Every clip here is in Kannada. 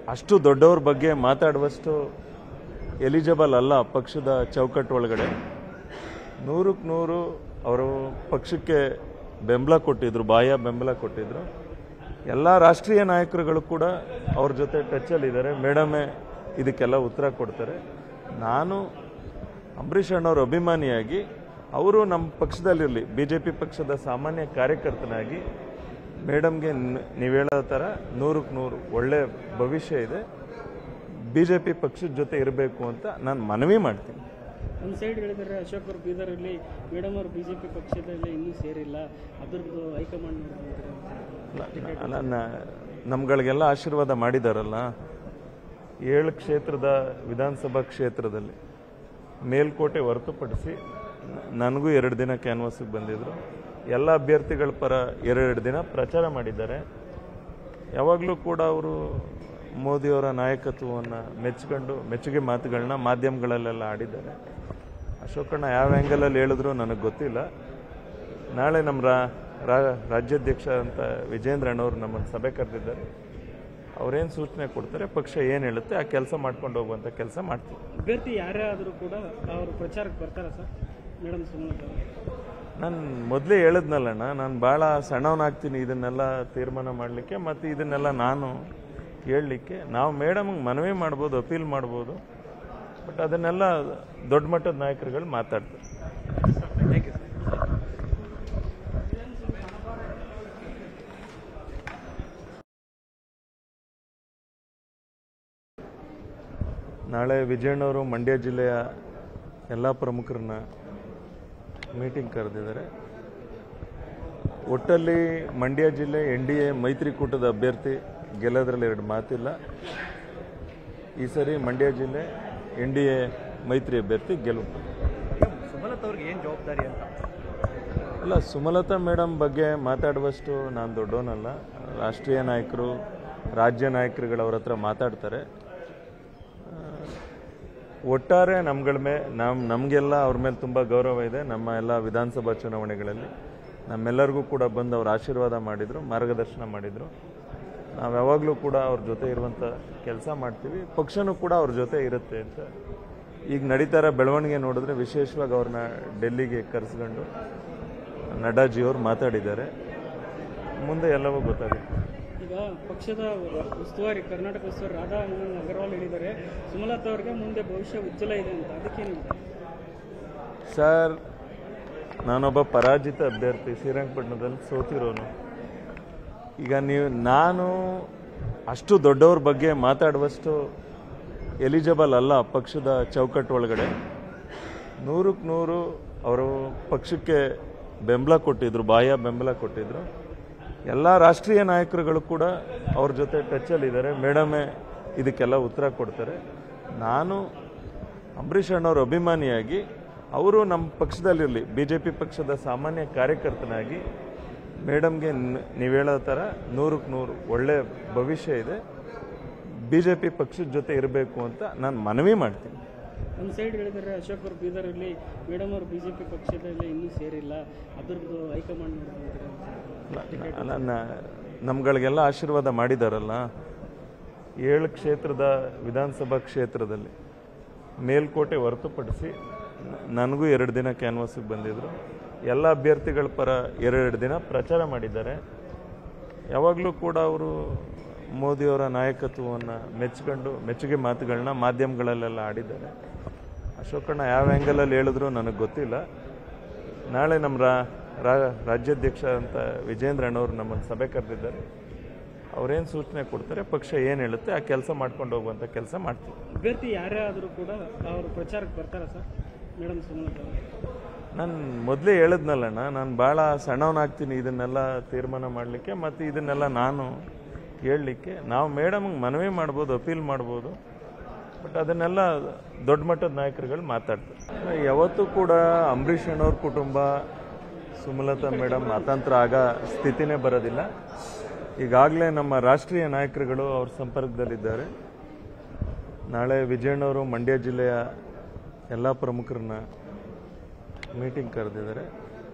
ಅಷ್ಟು ದೊಡ್ಡವ್ರ ಬಗ್ಗೆ ಮಾತಾಡುವಷ್ಟು ಎಲಿಜಿಬಲ್ ಅಲ್ಲ ಪಕ್ಷದ ಚೌಕಟ್ಟು ಒಳಗಡೆ ನೂರಕ್ಕೆ ನೂರು ಅವರು ಪಕ್ಷಕ್ಕೆ ಬೆಂಬಲ ಕೊಟ್ಟಿದ್ರು ಬಾಹ್ಯ ಬೆಂಬಲ ಕೊಟ್ಟಿದ್ರು ಎಲ್ಲ ರಾಷ್ಟ್ರೀಯ ನಾಯಕರುಗಳು ಕೂಡ ಅವ್ರ ಜೊತೆ ಟಚ್ಚಲ್ಲಿದ್ದಾರೆ ಮೇಡಮೇ ಇದಕ್ಕೆಲ್ಲ ಉತ್ತರ ಕೊಡ್ತಾರೆ ನಾನು ಅಂಬರೀಷ್ ಅಣ್ಣವ್ರ ಅಭಿಮಾನಿಯಾಗಿ ಅವರು ನಮ್ಮ ಪಕ್ಷದಲ್ಲಿರಲಿ ಬಿ ಜೆ ಪಿ ಪಕ್ಷದ ಸಾಮಾನ್ಯ ಕಾರ್ಯಕರ್ತನಾಗಿ ಮೇಡಮ್ಗೆ ನೀವು ಹೇಳೋ ಥರ ನೂರಕ್ಕೆ ನೂರು ಒಳ್ಳೆ ಭವಿಷ್ಯ ಇದೆ ಬಿ ಜೆ ಪಿ ಪಕ್ಷದ ಜೊತೆ ಇರಬೇಕು ಅಂತ ನಾನು ಮನವಿ ಮಾಡ್ತೀನಿ ಒಂದು ಸೈಡ್ ಹೇಳಿದರೆ ಅಶೋಕ್ ಅವರು ಬೀದರಲ್ಲಿ ಮೇಡಮ್ ಅವರು ಬಿಜೆಪಿ ಪಕ್ಷದಲ್ಲಿ ಇನ್ನೂ ಸೇರಿಲ್ಲ ಅದ್ರದ್ದು ಹೈಕಮಾಂಡ್ ನೋಡ್ಕೊಂತಾರೆ ಅಲ್ಲ ನ- ನಮ್ಗಳಿಗೆಲ್ಲ ಆಶೀರ್ವಾದ ಮಾಡಿದಾರಲ್ಲ ಏಳು ಕ್ಷೇತ್ರದ ವಿಧಾನಸಭಾ ಕ್ಷೇತ್ರದಲ್ಲಿ ಮೇಲ್ಕೋಟೆ ಹೊರತುಪಡಿಸಿ ನ- ನನಗೂ ಎರಡು ದಿನ ಕ್ಯಾನ್ವಾಸಿಗೆ ಬಂದಿದ್ರು ಎಲ್ಲ ಅಭ್ಯರ್ಥಿಗಳ ಪರ ಎರಡೆರಡು ದಿನ ಪ್ರಚಾರ ಮಾಡಿದ್ದಾರೆ ಯಾವಾಗಲೂ ಕೂಡ ಅವರು ಮೋದಿಯವರ ನಾಯಕತ್ವವನ್ನು ಮೆಚ್ಕೊಂಡು ಮೆಚ್ಚುಗೆ ಮಾತುಗಳನ್ನ ಮಾಧ್ಯಮಗಳಲ್ಲೆಲ್ಲ ಆಡಿದ್ದಾರೆ ಅಶೋಕಣ್ಣ ಯಾವ ಆ್ಯಂಗಲಲ್ಲಿ ಹೇಳಿದ್ರು ನನಗೆ ಗೊತ್ತಿಲ್ಲ ನಾಳೆ ನಮ್ಮ ರಾ ರಾ- ರಾಜ್ಯಾಧ್ಯಕ್ಷ ಅಂತ ವಿಜೇಂದ್ರ ಅಣ್ಣವ್ರು ನಮ್ಮನ್ನು ಸಭೆ ಕರೆದಿದ್ದಾರೆ ಅವ್ರೇನು ಸೂಚನೆ ಕೊಡ್ತಾರೆ ಪಕ್ಷ ಏನು ಹೇಳುತ್ತೆ ಆ ಕೆಲಸ ಮಾಡ್ಕೊಂಡು ಹೋಗುವಂಥ ಕೆಲಸ ಮಾಡ್ತೀವಿ ಅಭ್ಯರ್ಥಿ ಯಾರೇ ಆದರೂ ಕೂಡ ಅವರು ಪ್ರಚಾರಕ್ಕೆ ಬರ್ತಾರಾ ಸರ್ ಮೇಡಮ್ ಸುಮಲತಾ ಅವರು ನಾನು ಮೊದಲೇ ಹೇಳಿದ್ನಲ್ಲಣ್ಣ ನಾನು ಭಾಳ ಸಣ್ಣವನಾಗ್ತೀನಿ ಇದನ್ನೆಲ್ಲ ತೀರ್ಮಾನ ಮಾಡಲಿಕ್ಕೆ ಮತ್ತು ಇದನ್ನೆಲ್ಲ ನಾನು ಹೇಳಲಿಕ್ಕೆ ನಾವು ಮೇಡಮ್ಗೆ ಮನವಿ ಮಾಡ್ಬೋದು ಅಪೀಲ್ ಮಾಡ್ಬೋದು ಬಟ್ ಅದನ್ನೆಲ್ಲ ದೊಡ್ಡ ಮಟ್ಟದ ನಾಯಕರುಗಳು ಮಾತಾಡ್ತಾರೆ ನಾಳೆ ವಿಜಯಣ್ಣವರು ಮಂಡ್ಯ ಜಿಲ್ಲೆಯ ಎಲ್ಲ ಪ್ರಮುಖರನ್ನ ಮೀಟಿಂಗ್ ಕರೆದಿದ್ದಾರೆ ಒಟ್ಟಲ್ಲಿ ಮಂಡ್ಯ ಜಿಲ್ಲೆ ಎನ್ ಡಿ ಎ ಮೈತ್ರಿಕೂಟದ ಅಭ್ಯರ್ಥಿ ಗೆಲ್ಲೋದ್ರಲ್ಲಿ ಎರಡು ಮಾತಿಲ್ಲ ಈ ಸರಿ ಮಂಡ್ಯ ಜಿಲ್ಲೆ ಎನ್ ಡಿ ಎ ಮೈತ್ರಿ ಅಭ್ಯರ್ಥಿ ಗೆಲುವು ಸುಮಲತ್ ಅವ್ರಿಗೆ ಏನು ಜವಾಬ್ದಾರಿ ಅಂತ ಅಲ್ಲ ಸುಮಲತಾ ಮೇಡಮ್ ಬಗ್ಗೆ ಮಾತಾಡುವಷ್ಟು ನಾನು ದೊಡ್ಡವನಲ್ಲ ರಾಷ್ಟ್ರೀಯ ನಾಯಕರು ರಾಜ್ಯ ನಾಯಕರುಗಳು ಅವ್ರ ಹತ್ರ ಮಾತಾಡ್ತಾರೆ ಆ, ಒಟ್ಟಾರೆ ನಮ್ಗಳ ಮೇಲೆ ನಮ್ಮ ನಮಗೆಲ್ಲ ಅವ್ರ ಮೇಲೆ ತುಂಬ ಗೌರವ ಇದೆ ನಮ್ಮ ಎಲ್ಲ ವಿಧಾನಸಭಾ ಚುನಾವಣೆಗಳಲ್ಲಿ ನಮ್ಮೆಲ್ಲರಿಗೂ ಕೂಡ ಬಂದು ಅವ್ರ ಆಶೀರ್ವಾದ ಮಾಡಿದರು ಮಾರ್ಗದರ್ಶನ ಮಾಡಿದರು ನಾವು ಯಾವಾಗಲೂ ಕೂಡ ಅವ್ರ ಜೊತೆ ಇರುವಂಥ ಕೆಲಸ ಮಾಡ್ತೀವಿ ಪಕ್ಷನೂ ಕೂಡ ಅವ್ರ ಜೊತೆ ಇರುತ್ತೆ ಅಂತ ಈಗ ನಡೀತಾ ಇರೋ ಬೆಳವಣಿಗೆ ನೋಡಿದ್ರೆ ವಿಶೇಷವಾಗಿ ಅವ್ರನ್ನ ಡೆಲ್ಲಿಗೆ ಕರೆಸ್ಕೊಂಡು ನಡ್ಡಾಜಿಯವರು ಮಾತಾಡಿದ್ದಾರೆ ಮುಂದೆ ಎಲ್ಲವೂ ಗೊತ್ತಾಗುತ್ತೆ ಈಗ ಪಕ್ಷದ ಉಸ್ತುವಾರಿ ಕರ್ನಾಟಕ ಉಸ್ತುವಾರಿ ರಾಧಾ ಮೋಹನ್ ಅಗರ್ವಾಲ್ ಹೇಳಿದ್ದಾರೆ ಸುಮಲತಾ ಅವರಿಗೆ ಮುಂದೆ ಭವಿಷ್ಯ ಉಜ್ವಲ ಇದೆ ಅಂತ ಅದಕ್ಕೇನು ಸರ್ ನಾನೊಬ್ಬ ಪರಾಜಿತ ಅಭ್ಯರ್ಥಿ ಶ್ರೀರಂಗಪಟ್ಟಣದಲ್ಲಿ ಸೋತಿರೋನು ಈಗ ನೀವು ನಾನು ಅಷ್ಟು ದೊಡ್ಡವ್ರ ಬಗ್ಗೆ ಮಾತಾಡುವಷ್ಟು ಎಲಿಜಿಬಲ್ ಅಲ್ಲ ಪಕ್ಷದ ಚೌಕಟ್ಟು ಒಳಗಡೆ ನೂರಕ್ಕೆ ನೂರು ಅವರು ಪಕ್ಷಕ್ಕೆ ಬೆಂಬಲ ಕೊಟ್ಟಿದ್ರು ಬಾಹ್ಯ ಬೆಂಬಲ ಕೊಟ್ಟಿದ್ರು ಎಲ್ಲ ರಾಷ್ಟ್ರೀಯ ನಾಯಕರುಗಳು ಕೂಡ ಅವ್ರ ಜೊತೆ ಟಚ್ಚಲ್ಲಿದ್ದಾರೆ ಮೇಡಮೇ ಇದಕ್ಕೆಲ್ಲ ಉತ್ತರ ಕೊಡ್ತಾರೆ ನಾನು ಅಂಬರೀಷ್ ಅಣ್ಣವ್ರ ಅಭಿಮಾನಿಯಾಗಿ ಅವರು ನಮ್ಮ ಪಕ್ಷದಲ್ಲಿರಲಿ ಬಿ ಜೆ ಪಿ ಪಕ್ಷದ ಸಾಮಾನ್ಯ ಕಾರ್ಯಕರ್ತನಾಗಿ ಮೇಡಮ್ಗೆ ನೀವು ಹೇಳೋ ಥರ ನೂರಕ್ಕೆ ನೂರು ಒಳ್ಳೆ ಭವಿಷ್ಯ ಇದೆ ಬಿ ಜೆ ಪಿ ಪಕ್ಷದ ಜೊತೆ ಇರಬೇಕು ಅಂತ ನಾನು ಮನವಿ ಮಾಡ್ತೀನಿ ಒಂದು ಸೈಡ್ ಹೇಳಿದರೆ ಅಶೋಕ್ ಅವರು ಬೀದರಲ್ಲಿ ಮೇಡಮ್ ಅವರು ಬಿಜೆಪಿ ಪಕ್ಷದಲ್ಲಿ ಇನ್ನೂ ಸೇರಿಲ್ಲ ಅದ್ರದ್ದು ಹೈಕಮಾಂಡ್ ನೋಡ್ಕೊಂತಾರೆ ಅಲ್ಲ ನ- ನಮ್ಗಳಿಗೆಲ್ಲ ಆಶೀರ್ವಾದ ಮಾಡಿದಾರಲ್ಲ ಏಳು ಕ್ಷೇತ್ರದ ವಿಧಾನಸಭಾ ಕ್ಷೇತ್ರದಲ್ಲಿ ಮೇಲ್ಕೋಟೆ ಹೊರತುಪಡಿಸಿ ನ- ನನಗೂ ಎರಡು ದಿನ ಕ್ಯಾನ್ವಾಸಿಗೆ ಬಂದಿದ್ರು ಎಲ್ಲ ಅಭ್ಯರ್ಥಿಗಳ ಪರ ಎರಡೆರಡು ದಿನ ಪ್ರಚಾರ ಮಾಡಿದ್ದಾರೆ ಯಾವಾಗಲೂ ಕೂಡ ಅವರು ಮೋದಿಯವರ ನಾಯಕತ್ವವನ್ನು ಮೆಚ್ಕೊಂಡು ಮೆಚ್ಚುಗೆ ಮಾತುಗಳನ್ನ ಮಾಧ್ಯಮಗಳಲ್ಲೆಲ್ಲ ಆಡಿದ್ದಾರೆ ಅಶೋಕಣ್ಣ ಯಾವ ಆ್ಯಂಗಲಲ್ಲಿ ಹೇಳಿದ್ರು ನನಗೆ ಗೊತ್ತಿಲ್ಲ ನಾಳೆ ನಮ್ಮ ರಾ ರಾ- ರಾಜ್ಯಾಧ್ಯಕ್ಷ ಅಂತ ವಿಜೇಂದ್ರ ಅಣ್ಣವ್ರು ನಮ್ಮನ್ನು ಸಭೆ ಕರೆದಿದ್ದಾರೆ ಅವ್ರೇನು ಸೂಚನೆ ಕೊಡ್ತಾರೆ ಪಕ್ಷ ಏನು ಹೇಳುತ್ತೆ ಆ ಕೆಲಸ ಮಾಡ್ಕೊಂಡು ಹೋಗುವಂಥ ಕೆಲಸ ಮಾಡ್ತೀವಿ ಅಭ್ಯರ್ಥಿ ಯಾರೇ ಆದರೂ ಕೂಡ ಅವರು ಪ್ರಚಾರಕ್ಕೆ ಬರ್ತಾರಾ ಸರ್ ಮೇಡಮ್ ಸುಮಲತಾ ಅವರು ನಾನು ಮೊದಲೇ ಹೇಳಿದ್ನಲ್ಲಣ್ಣ ನಾನು ಭಾಳ ಸಣ್ಣವನಾಗ್ತೀನಿ ಇದನ್ನೆಲ್ಲ ತೀರ್ಮಾನ ಮಾಡಲಿಕ್ಕೆ ಮತ್ತು ಇದನ್ನೆಲ್ಲ ನಾನು ಹೇಳಲಿಕ್ಕೆ ನಾವು ಮೇಡಮ್ಗೆ ಮನವಿ ಮಾಡ್ಬೋದು ಅಪೀಲ್ ಮಾಡ್ಬೋದು ಬಟ್ ಅದನ್ನೆಲ್ಲ ದೊಡ್ಡ ಮಟ್ಟದ ನಾಯಕರುಗಳು ಮಾತಾಡ್ತಾರೆ ಯಾವತ್ತೂ ಕೂಡ ಅಂಬರೀಷ್ ಅಣ್ಣವ್ರ ಕುಟುಂಬ ಸುಮಲತಾ ಮೇಡಮ್ ಅತಂತ್ರ ಆಗ ಸ್ಥಿತಿನೇ ಬರೋದಿಲ್ಲ ಈಗಾಗಲೇ ನಮ್ಮ ರಾಷ್ಟ್ರೀಯ ನಾಯಕರುಗಳು ಅವ್ರ ಸಂಪರ್ಕದಲ್ಲಿದ್ದಾರೆ ನಾಳೆ ವಿಜಯಣ್ಣವರು ಮಂಡ್ಯ ಜಿಲ್ಲೆಯ ಎಲ್ಲ ಪ್ರಮುಖರನ್ನ ಮೀಟಿಂಗ್ ಕರೆದಿದ್ದಾರೆ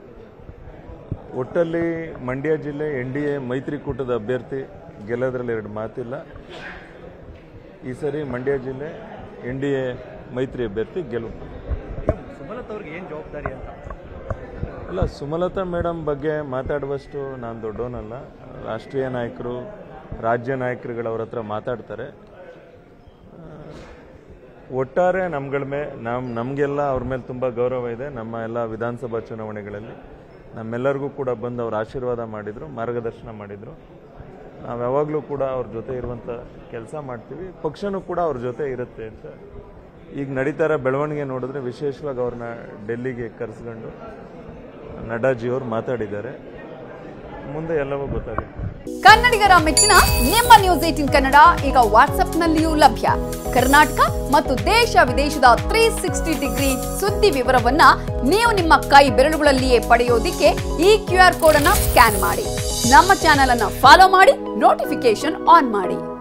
ಒಟ್ಟಲ್ಲಿ ಮಂಡ್ಯ ಜಿಲ್ಲೆ ಎನ್ ಡಿ ಎ ಮೈತ್ರಿಕೂಟದ ಅಭ್ಯರ್ಥಿ ಗೆಲ್ಲೋದ್ರಲ್ಲಿ ಎರಡು ಮಾತಿಲ್ಲ ಈ ಸರಿ ಮಂಡ್ಯ ಜಿಲ್ಲೆ ಎನ್ ಡಿ ಎ ಮೈತ್ರಿ ಅಭ್ಯರ್ಥಿ ಗೆಲುವು ಈಗ ಸುಮಲತಾ ಅವ್ರಿಗೆ ಏನು ಜವಾಬ್ದಾರಿ ಅಂತ ಅಲ್ಲ ಸುಮಲತಾ ಮೇಡಮ್ ಬಗ್ಗೆ ಮಾತಾಡುವಷ್ಟು ನಾನು ದೊಡ್ಡವನಲ್ಲ ರಾಷ್ಟ್ರೀಯ ನಾಯಕರು ರಾಜ್ಯ ನಾಯಕರುಗಳು ಅವ್ರ ಹತ್ರ ಮಾತಾಡ್ತಾರೆ ಆ, ಒಟ್ಟಾರೆ ನಮ್ಗಳ ಮೇಲೆ ನಮ್ಮ ನಮಗೆಲ್ಲ ಅವ್ರ ಮೇಲೆ ತುಂಬ ಗೌರವ ಇದೆ ನಮ್ಮ ಎಲ್ಲ ವಿಧಾನಸಭಾ ಚುನಾವಣೆಗಳಲ್ಲಿ ನಮ್ಮೆಲ್ಲರಿಗೂ ಕೂಡ ಬಂದು ಅವ್ರ ಆಶೀರ್ವಾದ ಮಾಡಿದರು ಮಾರ್ಗದರ್ಶನ ಮಾಡಿದರು ನಾವು ಯಾವಾಗಲೂ ಕೂಡ ಅವ್ರ ಜೊತೆ ಇರುವಂಥ ಕೆಲಸ ಮಾಡ್ತೀವಿ ಪಕ್ಷನೂ ಕೂಡ ಅವ್ರ ಜೊತೆ ಇರುತ್ತೆ ಅಂತ ಈಗ ನಡೀತಾ ಇರೋ ಬೆಳವಣಿಗೆ ನೋಡಿದ್ರೆ ವಿಶೇಷವಾಗಿ ಅವ್ರನ್ನ ಡೆಲ್ಲಿಗೆ ಕರೆಸ್ಕೊಂಡು ನಡ್ಡಾಜಿಯವರು ಮಾತಾಡಿದ್ದಾರೆ ಮುಂದೆ ಎಲ್ಲವೂ ಗೊತ್ತಾಗುತ್ತೆ ಕನ್ನಡಿಗರ ಮೆಚ್ಚಿನ ನಿಮ್ಮ ನ್ಯೂಸ್ ಏಟಿನ್ ಕನ್ನಡ ಈಗ ವಾಟ್ಸ್ಆಪ್ನಲ್ಲಿಯೂ ಲಭ್ಯ ಕರ್ನಾಟಕ ಮತ್ತು ದೇಶ ವಿದೇಶದ ತ್ರೀ ಸಿಕ್ಸ್ಟಿ ಡಿಗ್ರಿ ಸುದ್ದಿ ವಿವರವನ್ನ ನೀವು ನಿಮ್ಮ ಕೈ ಬೆರಳುಗಳಲ್ಲಿಯೇ ಪಡೆಯೋದಿಕ್ಕೆ ಈ ಕ್ಯೂ ಆರ್ ಕೋಡ್ ಅನ್ನ ಸ್ಕ್ಯಾನ್ ಮಾಡಿ ನಮ್ಮ ಚಾನೆಲ್ ಅನ್ನ ಫಾಲೋ ಮಾಡಿ ನೋಟಿಫಿಕೇಶನ್ ಆನ್ ಮಾಡಿ